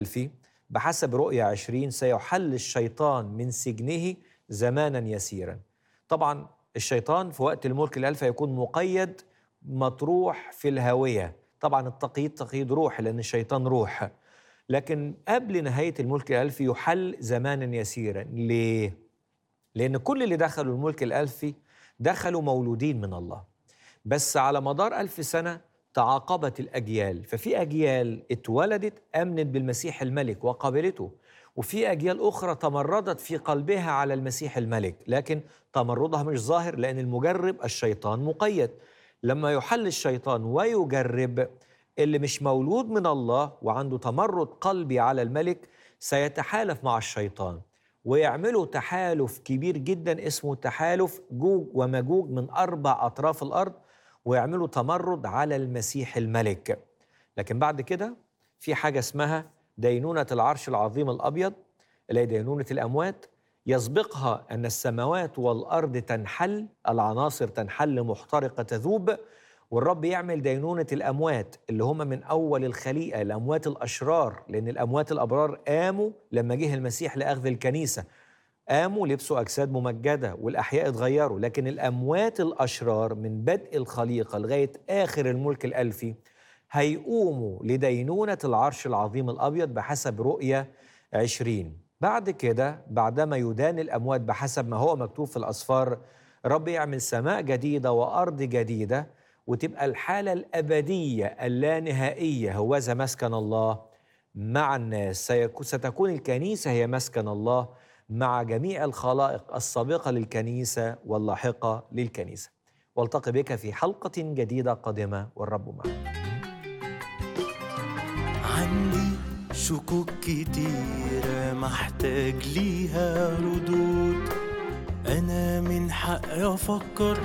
فيه بحسب رؤيا عشرين سيحل الشيطان من سجنه زمانا يسيرا طبعا الشيطان في وقت الملك الألف يكون مقيد مطروح في الهاوية طبعا التقييد تقييد روح لأن الشيطان روح لكن قبل نهاية الملك الألفي يحل زمانا يسيرا ليه؟ لأن كل اللي دخلوا الملك الألفي دخلوا مولودين من الله بس على مدار ألف سنة تعاقبت الأجيال ففي أجيال اتولدت أمنت بالمسيح الملك وقبلته وفي أجيال أخرى تمردت في قلبها على المسيح الملك لكن تمردها مش ظاهر لأن المجرب الشيطان مقيد لما يحل الشيطان ويجرب اللي مش مولود من الله وعنده تمرد قلبي على الملك سيتحالف مع الشيطان ويعملوا تحالف كبير جدا اسمه تحالف جوج ومجوج من أربع أطراف الأرض ويعملوا تمرد على المسيح الملك لكن بعد كده في حاجة اسمها دينونة العرش العظيم الأبيض اللي هي دينونة الأموات يسبقها أن السماوات والأرض تنحل العناصر تنحل محترقة تذوب والرب يعمل دينونة الأموات اللي هم من أول الخليقة الأموات الأشرار لأن الأموات الأبرار قاموا لما جه المسيح لأخذ الكنيسة قاموا لبسوا أجساد ممجدة والأحياء اتغيروا لكن الأموات الأشرار من بدء الخليقة لغاية آخر الملك الألفي هيقوموا لدينونة العرش العظيم الأبيض بحسب رؤية عشرين بعد كده بعدما يدان الأموات بحسب ما هو مكتوب في الأسفار رب يعمل سماء جديدة وأرض جديدة وتبقى الحالة الأبدية اللانهائية هوذا مسكن الله مع الناس ستكون الكنيسة هي مسكن الله مع جميع الخلائق السابقة للكنيسة واللاحقة للكنيسة والتقي بك في حلقة جديدة قادمة والرب معك عندي شكوك كتيرة محتاج ليها ردود أنا من حقي أفكر